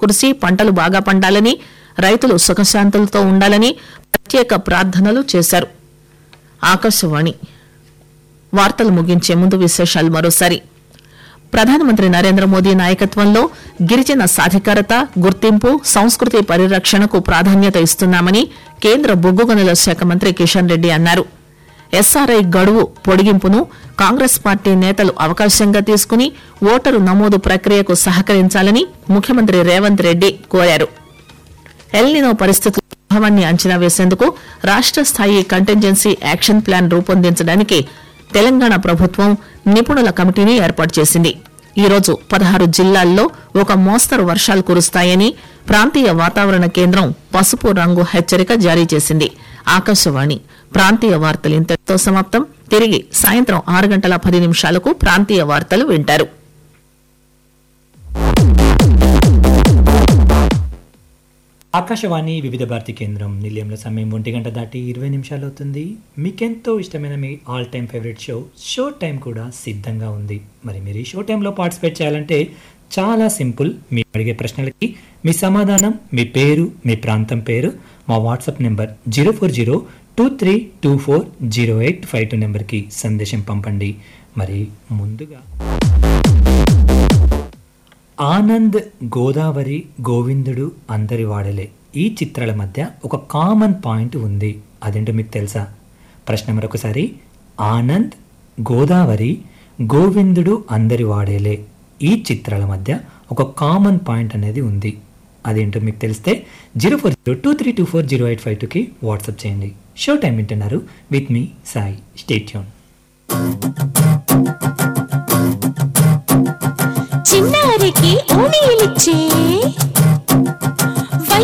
కురిసి పంటలు బాగా పండాలని రైతులు సుఖశాంతులతో ఉండాలని ప్రత్యేక ప్రార్థనలు చేశారు ఆకాశవాణి వార్తలు ముగించే ముందు విశేషాలు మరోసారి ప్రధానమంత్రి నరేంద్ర మోదీ నాయకత్వంలో గిరిజన సాధికారత గుర్తింపు సంస్కృతి పరిరక్షణకు ప్రాధాన్యత ఇస్తున్నామని కేంద్ర బొగ్గు గనుల శాఖ మంత్రి కిషన్ రెడ్డి అన్నారు ఎస్ఆర్ఐ గడువు పొడిగింపును కాంగ్రెస్ పార్టీ నేతలు అవకాశంగా తీసుకుని ఓటరు నమోదు ప్రక్రియకు సహకరించాలని ముఖ్యమంత్రి రేవంత్ రెడ్డి కోరారు ఎల్నినో పరిస్థితుల ప్రభావాన్ని అంచనా వేసేందుకు రాష్ట స్థాయి కంటింజెన్సీ యాక్షన్ ప్లాన్ రూపొందించడానికి తెలంగాణ ప్రభుత్వం నిపుణుల కమిటీని ఏర్పాటు చేసింది ఈ రోజు పదహారు జిల్లాల్లో ఒక మోస్తరు వర్షాలు కురుస్తాయని ప్రాంతీయ వాతావరణ కేంద్రం పసుపు రంగు హెచ్చరిక జారీ చేసింది ఆకాశవాణి ప్రాంతీయ వార్తలు ఇంతటితో సమాప్తం తిరిగి సాయంత్రం ఆరు గంటల పది నిమిషాలకు ప్రాంతీయ వార్తలు వింటారు ఆకాశవాణి వివిధ భారతి కేంద్రం నిలయంలో సమయం ఒంటి గంట దాటి ఇరవై నిమిషాలు అవుతుంది మీకెంతో ఇష్టమైన మీ all time favourite show show time కూడా సిద్ధంగా ఉంది మరి మీరు ఈ షో టైంలో పార్టిసిపేట్ చేయాలంటే చాలా సింపుల్ మీరు అడిగే ప్రశ్నలకి మీ సమాధానం మీ పేరు మీ ప్రాంతం పేరు మా WhatsApp number zero four zero two three two four zero eight five two నెంబర్కి సందేశం పంపండి మరి ముందుగా ఆనంద్ గోదావరి గోవిందుడు అందరి వాడలే ఈ చిత్రాల మధ్య ఒక కామన్ పాయింట్ ఉంది అదేంటో మీకు తెలుసా ప్రశ్న మరొకసారి ఆనంద్ గోదావరి గోవిందుడు అందరి వాడేలే ఈ చిత్రాల మధ్య ఒక కామన్ పాయింట్ అనేది ఉంది అదేంటో మీకు తెలిస్తే zero four zero two three two four zero eight five టూకి వాట్సాప్ చేయండి షో టైం వింటున్నారు విత్ మీ సాయి స్టేట్యూన్ చిన్నారికి ఓణీలిచ్చే